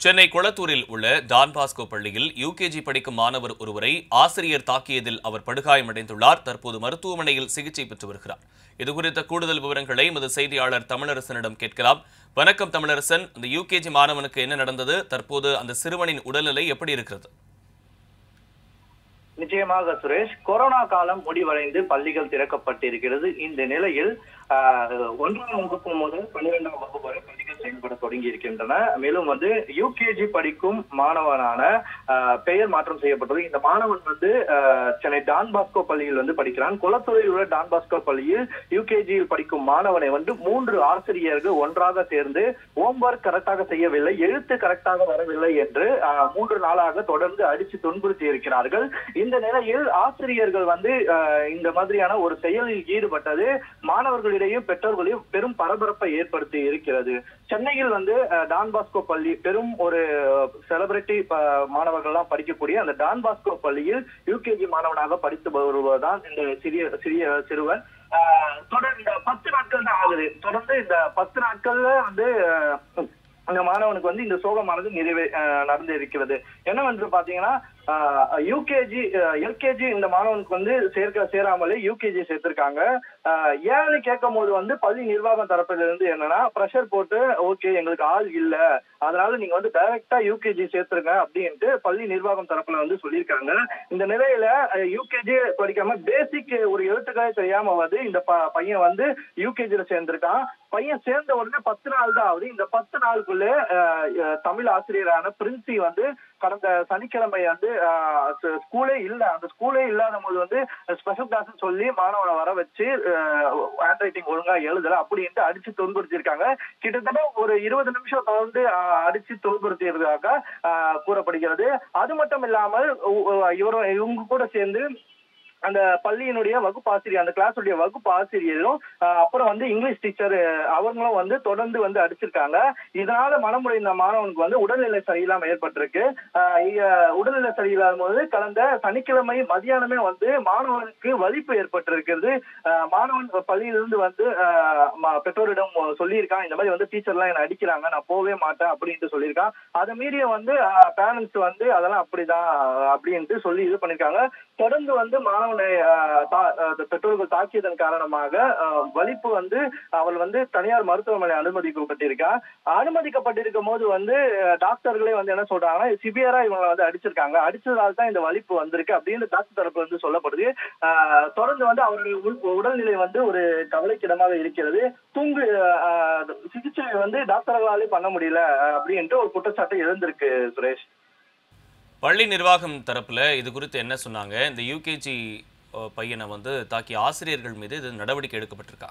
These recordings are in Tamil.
சென்னை குளத்தூரில் உள்ள டான் பாஸ்கோ பள்ளியில் யூகேஜி படிக்கும் மாணவர் ஒருவரை ஆசிரியர் தாக்கியதில் அவர் படுகாயமடைந்துள்ளார் தற்போது மருத்துவமனையில் சிகிச்சை பெற்று வருகிறார் இதுகுறித்த கூடுதல் விவரங்களை எமது செய்தியாளர் தமிழரசனிடம் கேட்கலாம் வணக்கம் தமிழரசன் அந்த யூகேஜி மாணவனுக்கு என்ன நடந்தது தற்போது அந்த சிறுவனின் உடல்நிலை எப்படி இருக்கிறது நிச்சயமாக சுரேஷ் கொரோனா காலம் முடிவடைந்து பள்ளிகள் திறக்கப்பட்டிருக்கிறது இந்த நிலையில் ஆஹ், ஒன்றாம் வகுப்பு முதல் பன்னிரெண்டாம் வகுப்பு வரை பள்ளிகள் செயல்பட தொடங்கி இருக்கின்றன மேலும் வந்து யூகேஜி படிக்கும் மாணவனான ஆஹ், பெயர் மாற்றம் செய்யப்பட்டது இந்த மாணவன் வந்து ஆஹ், சென்னை டான் பாஸ்கோ பள்ளியில் வந்து படிக்கிறான் குளத்தூரில் உள்ள டான் பாஸ்கோ பள்ளியில் யூகேஜியில் படிக்கும் மாணவனை வந்து மூன்று ஆசிரியர்கள் ஒன்றாக சேர்ந்து ஹோம்ஒர்க் கரெக்டாக செய்யவில்லை எழுத்து கரெக்டாக வரவில்லை என்று ஆஹ், மூன்று நாளாக தொடர்ந்து அடித்து துன்புறுத்தி இருக்கிறார்கள் இந்த நிலையில் ஆசிரியர்கள் வந்து ஆஹ், இந்த மாதிரியான ஒரு செயலில் ஈடுபட்டது மாணவர்களிடையும் பெற்றோர்களையும் பெரும் பரபரப்பை ஏற்படுத்தி இருக்கிறது சென்னையில் வந்து ஆஹ், டான் பாஸ்கோ பள்ளி பெரும் ஒரு செலிபிரிட்டி மாணவர்கள்லாம் படிக்கக்கூடிய அந்த டான் பாஸ்கோ பள்ளியில் யூகேஜி மாணவனாக படித்து வருவதுதான் இந்த சிறிய சிறிய சிறுவன் ஆஹ், தொடர் இந்த பத்து நாட்கள் தான் ஆகுது தொடர்ந்து இந்த பத்து நாட்கள்ல வந்து ஆஹ், அந்த மாணவனுக்கு வந்து இந்த சோகமானது நிறைவே ஆஹ், நடந்து இருக்கிறது என்னவென்று பாத்தீங்கன்னா யூகேஜி எல்கேஜி இந்த மாணவனுக்கு வந்து சேர்க்க சேராமலே யூகேஜி சேர்த்திருக்காங்க ஆஹ், ஏன்னு கேட்கும் போது வந்து பள்ளி நிர்வாகம் தரப்புல இருந்து என்னன்னா ப்ரெஷர் போட்டு ஓகே எங்களுக்கு ஆள் இல்ல அதனால நீங்க வந்து டைரக்டா யூகேஜி சேர்த்துருங்க அப்படின்ட்டு பள்ளி நிர்வாகம் தரப்புல வந்து சொல்லியிருக்காங்க இந்த நிலையில யூகேஜி படிக்காம பேசிக் ஒரு எழுத்துக்களே தெரியாம வந்து இந்த ப- பையன் வந்து யூகேஜில சேர்ந்திருக்கான் பையன் சேர்ந்த உடனே பத்து நாள் தான் ஆகுது இந்த பத்து நாளுக்குள்ள அஹ், அஹ், தமிழ் ஆசிரியரான பிரின்சி வந்து கடந்த சனிக்கிழமை வந்து அஹ், ஸ்- ஸ்கூலே இல்ல அந்த ஸ்கூலே இல்லாத போது வந்து ஸ்பெஷல் கிளாஸ் சொல்லி மாணவனை வர வச்சு ஹேண்ட் ரைட்டிங் ஒழுங்கா எழுதல அப்படின்ட்டு அடிச்சு துன்புறுத்தியிருக்காங்க கிட்டத்தட்ட ஒரு இருபது நிமிஷம் தொடர்ந்து அஹ், அடிச்சு துன்புறுத்தியதாக அஹ், கூறப்படுகிறது அது மட்டும் இல்லாமல் உ- உ- இவர் இவங்க கூட சேர்ந்து அந்த பள்ளியினுடைய வகுப்பு ஆசிரியர் அந்த கிளாஸுடைய வகுப்பு ஆசிரியரும் ஆஹ், அப்புறம் வந்து இங்கிலீஷ் டீச்சர் அவங்களும் வந்து தொடர்ந்து வந்து அடிச்சிருக்காங்க இதனால மனமுடைந்த மாணவனுக்கு வந்து உடல்நிலை சரியில்லாம ஏற்பட்டிருக்கு ஆஹ், இ- உடல்நிலை சரியில்லாத போது கடந்த சனிக்கிழமை மதியானமே வந்து மாணவனுக்கு வலிப்பு ஏற்பட்டிருக்கிறது ஆஹ், மாணவன் பள்ளியிலிருந்து வந்து ஆஹ், ம- பெற்றோரிடம் சொல்லியிருக்கான் இந்த மாதிரி வந்து டீச்சர்லாம் என்னை அடிக்கிறாங்க நான் போவே மாட்டேன் அப்படின்ட்டு சொல்லியிருக்கான் அதை மீறிய வந்து பேரண்ட்ஸ் வந்து அதெல்லாம் அப்படிதான் அப்படின்ட்டு சொல்லி இது பண்ணிருக்காங்க தொடர்ந்து வந்து மாணவனை ஆஹ், தா- ஆஹ், பெற்றோர்கள் தாக்கியதன் காரணமாக ஆஹ், வலிப்பு வந்து அவள் வந்து தனியார் மருத்துவமனை அனுமதிக்கப்பட்டிருக்கா அனுமதிக்கப்பட்டிருக்கும் போது வந்து ஆஹ், டாக்டர்களே வந்து என்ன சொல்றாங்கன்னா சிவியரா இவங்களை வந்து அடிச்சிருக்காங்க அடிச்சதால தான் இந்த வலிப்பு வந்திருக்கு அப்படின்னு டாக்டர் தரப்பு வந்து சொல்லப்படுது ஆஹ், தொடர்ந்து வந்து அவருடைய உள்- உடல்நிலை வந்து ஒரு கவலைக்கிடமாக இருக்கிறது தூங்கு ஆஹ், சிகிச்சை வந்து டாக்டர்களாலே பண்ண முடியல ஆஹ், அப்படின்ட்டு ஒரு குற்றச்சாட்டு எழுந்திருக்கு சுரேஷ் பள்ளி நிர்வாகம் தரப்புல இது குறித்து என்ன சொன்னாங்க இந்த யூகேஜி பையனை வந்து தாக்கிய ஆசிரியர்கள் மீது இது நடவடிக்கை எடுக்கப்பட்டிருக்கா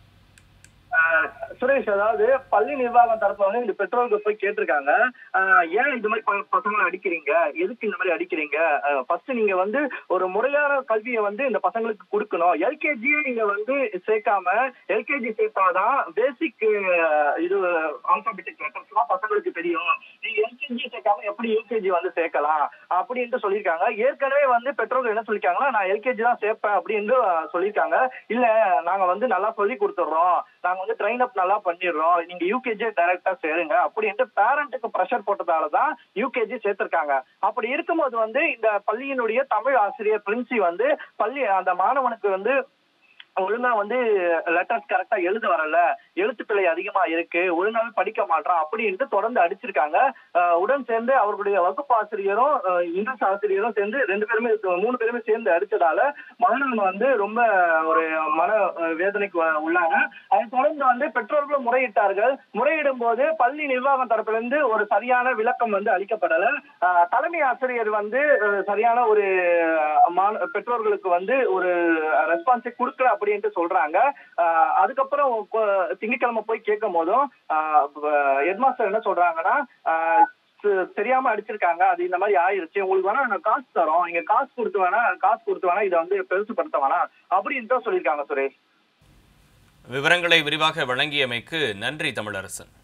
ஆஹ் சுரேஷ் அதாவது பள்ளி நிர்வாகம் தரப்புல வந்து இந்த பெற்றோர்கள் போய் கேட்டிருக்காங்க ஆஹ் ஏன் இது மாதிரி ப- பசங்களை அடிக்கிறீங்க எதுக்கு இந்த மாதிரி அடிக்கிறீங்க ஃபர்ஸ்ட் நீங்க வந்து ஒரு முறையான கல்வியை வந்து இந்த பசங்களுக்கு கொடுக்கணும் எல்கேஜியே நீங்க வந்து சேர்க்காம எல்கேஜி சேர்த்தாதான் பேசிக் இது ஆல்பாபெட்டிக் லெட்டர்ஸ்லாம் பசங்களுக்கு தெரியும் நீங்க எல்கேஜி சேர்க்காம எப்படி யூகேஜி வந்து சேர்க்கலாம் அப்படின்ட்டு சொல்லியிருக்காங்க ஏற்கனவே வந்து பெற்றோர்கள் என்ன சொல்லியிருக்காங்கன்னா நான் எல்கேஜி தான் சேர்ப்பேன் அப்படின்னு ஆஹ், சொல்லியிருக்காங்க இல்ல நாங்க வந்து நல்லா சொல்லி கொடுத்துட்றோம் நாங்க வந்து ட்ரெயின் அப் நல்லா பண்ணிடுறோம் நீங்க யூகேஜி டைரக்டா சேருங்க அப்படின்ட்டு பேரண்ட்டுக்கு ப்ரெஷர் போட்டதால தான் யூகேஜி சேர்த்திருக்காங்க அப்படி இருக்கும்போது வந்து இந்த பள்ளியினுடைய தமிழ் ஆசிரியர் பிரின்சி வந்து பள்ளி அந்த மாணவனுக்கு வந்து ஒழுங்கா வந்து லெட்டர்ஸ் கரெக்டா எழுத வரல எழுத்துப்பிழை அதிகமா இருக்கு ஒழுங்காவே படிக்க மாட்டான் அப்படின்ட்டு தொடர்ந்து அடிச்சிருக்காங்க ஆஹ் உடன் சேர்ந்து அவர்களுடைய வகுப்பு ஆசிரியரும் ஆஹ் இங்கிலீஷ் ஆசிரியரும் சேர்ந்து ரெண்டு பேருமே மூணு பேருமே சேர்ந்து அடிச்சதால மாணவன் வந்து ரொம்ப ஒரு மன ஆஹ் வேதனைக்கு வ- உள்ளாங்க அதை தொடர்ந்து வந்து பெற்றோர்களும் முறையிட்டார்கள் முறையிடும் போது பள்ளி நிர்வாகம் தரப்புல இருந்து ஒரு சரியான விளக்கம் வந்து அளிக்கப்படல ஆஹ் தலைமை ஆசிரியர் வந்து ஆஹ் சரியான ஒரு ஆஹ் மாண- பெற்றோர்களுக்கு வந்து ஒரு ரெஸ்பான்ஸை கொடுக்கல அப்படின்ட்டு சொல்றாங்க ஆஹ் அதுக்கப்புறம் கொ- திங்கட்கிழமை போய் கேட்கும் போதும் ஹெட் மாஸ்டர் என்ன சொல்றாங்கன்னா ஆஹ் தெ- தெரியாம அடிச்சிருக்காங்க அது இந்த மாதிரி ஆயிருச்சு உங்களுக்கு வேணா நாங்க காசு தரோம் நீங்க காசு கொடுத்து வேணா காசு கொடுத்து வேணா இதை வந்து பெருசுப்படுத்த வேணாம் அப்படின்ட்டு சொல்லியிருக்காங்க சுரேஷ் விவரங்களை விரிவாக வழங்கியமைக்கு நன்றி தமிழரசன்